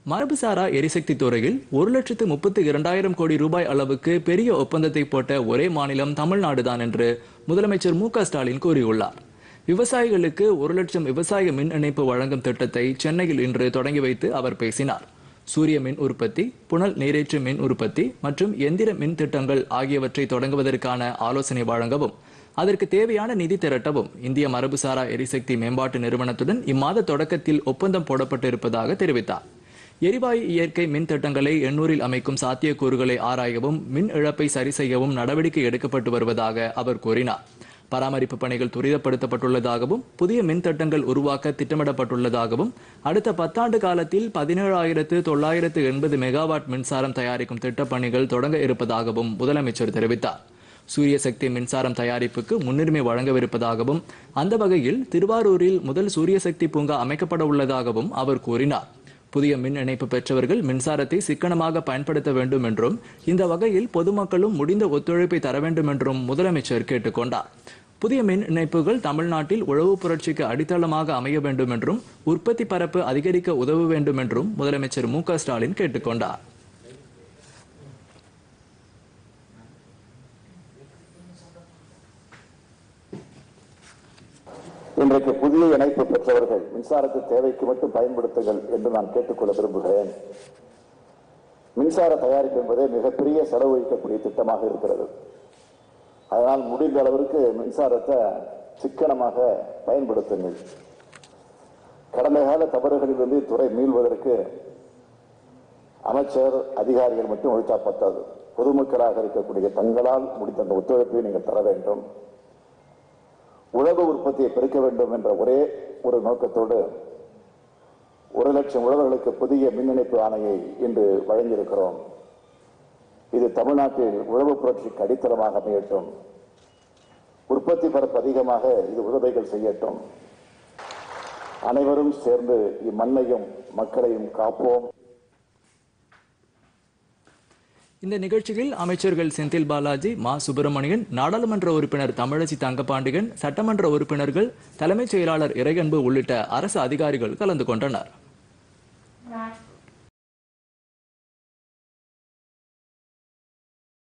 மரபுசாரா எரிசக்தி துறையில் ஒரு லட்சத்து முப்பத்தி இரண்டாயிரம் கோடி ரூபாய் அளவுக்கு பெரிய ஒப்பந்தத்தை போட்ட ஒரே மாநிலம் தமிழ்நாடுதான் என்று முதலமைச்சர் மு க ஸ்டாலின் கூறியுள்ளார் விவசாயிகளுக்கு ஒரு லட்சம் விவசாய மின் இணைப்பு வழங்கும் திட்டத்தை சென்னையில் இன்று தொடங்கி வைத்து அவர் பேசினார் சூரிய மின் உற்பத்தி புனல் நீரேற்று மின் உற்பத்தி மற்றும் எந்திர மின் திட்டங்கள் ஆகியவற்றை தொடங்குவதற்கான ஆலோசனை வழங்கவும் அதற்கு தேவையான நிதி திரட்டவும் இந்திய மரபுசாரா எரிசக்தி மேம்பாட்டு நிறுவனத்துடன் இம்மாத தொடக்கத்தில் ஒப்பந்தம் போடப்பட்டிருப்பதாக தெரிவித்தார் எரிவாயு இயற்கை மின் திட்டங்களை எண்ணூரில் அமைக்கும் சாத்தியக்கூறுகளை ஆராயவும் மின் இழப்பை சரி செய்யவும் நடவடிக்கை எடுக்கப்பட்டு வருவதாக அவர் கூறினார் பராமரிப்பு பணிகள் துரிதப்படுத்தப்பட்டுள்ளதாகவும் புதிய மின் திட்டங்கள் உருவாக்க திட்டமிடப்பட்டுள்ளதாகவும் அடுத்த பத்தாண்டு காலத்தில் பதினேழாயிரத்து தொள்ளாயிரத்து எண்பது மெகாவாட் மின்சாரம் தயாரிக்கும் திட்டப் பணிகள் தொடங்க இருப்பதாகவும் முதலமைச்சர் தெரிவித்தார் சூரிய சக்தி மின்சாரம் தயாரிப்புக்கு முன்னுரிமை வழங்கவிருப்பதாகவும் அந்த வகையில் திருவாரூரில் முதல் சூரிய சக்தி பூங்கா அமைக்கப்பட உள்ளதாகவும் அவர் கூறினார் புதிய மின் இணைப்பு பெற்றவர்கள் மின்சாரத்தை சிக்கனமாக பயன்படுத்த வேண்டும் என்றும் இந்த வகையில் பொதுமக்களும் முடிந்த ஒத்துழைப்பை தர வேண்டும் என்றும் முதலமைச்சர் கேட்டுக்கொண்டார் புதிய மின் இணைப்புகள் தமிழ்நாட்டில் உழவு புரட்சிக்கு அடித்தளமாக அமைய வேண்டும் என்றும் உற்பத்தி பரப்பு அதிகரிக்க உதவ வேண்டும் என்றும் முதலமைச்சர் மு க ஸ்டாலின் கேட்டுக்கொண்டார் இன்றைக்கு புதிய இணைப்பு பெற்றவர்கள் மின்சாரத்தை தேவைக்கு மட்டும் பயன்படுத்துங்கள் என்று நான் கேட்டுக்கொள்ள விரும்புகிறேன் மின்சார தயாரிப்பு என்பதே மிகப்பெரிய செலவழிக்கக்கூடிய திட்டமாக இருக்கிறது அதனால் முடிந்த அளவிற்கு மின்சாரத்தை சிக்கனமாக பயன்படுத்துங்கள் கடந்த கால தவறுகளிலிருந்து துறை மீள்வதற்கு அமைச்சர் அதிகாரிகள் மட்டும் ஒழித்தா பத்தாது பொதுமக்களாக இருக்கக்கூடிய தங்களால் முடிந்த அந்த ஒத்துழைப்பை நீங்கள் தர வேண்டும் உழவு உற்பத்தியை பெருக்க வேண்டும் என்ற ஒரே ஒரு நோக்கத்தோடு ஒரு லட்சம் உழவர்களுக்கு புதிய மின் இணைப்பு ஆணையை இன்று வழங்கியிருக்கிறோம் இது தமிழ்நாட்டில் உழவு புரட்சிக்கு அடித்தளமாக அமையட்டும் உற்பத்தி பரப்பு அதிகமாக இது உதவிகள் செய்யட்டும் அனைவரும் சேர்ந்து இம்மண்ணையும் மக்களையும் காப்போம் இந்த நிகழ்ச்சியில் அமைச்சர்கள் செந்தில் பாலாஜி மா சுப்பிரமணியன் நாடாளுமன்ற உறுப்பினர் தமிழச்சி தங்கபாண்டியன் சட்டமன்ற உறுப்பினர்கள் தலைமைச் செயலாளர் இறையன்பு உள்ளிட்ட அரசு அதிகாரிகள் கலந்து கொண்டனர்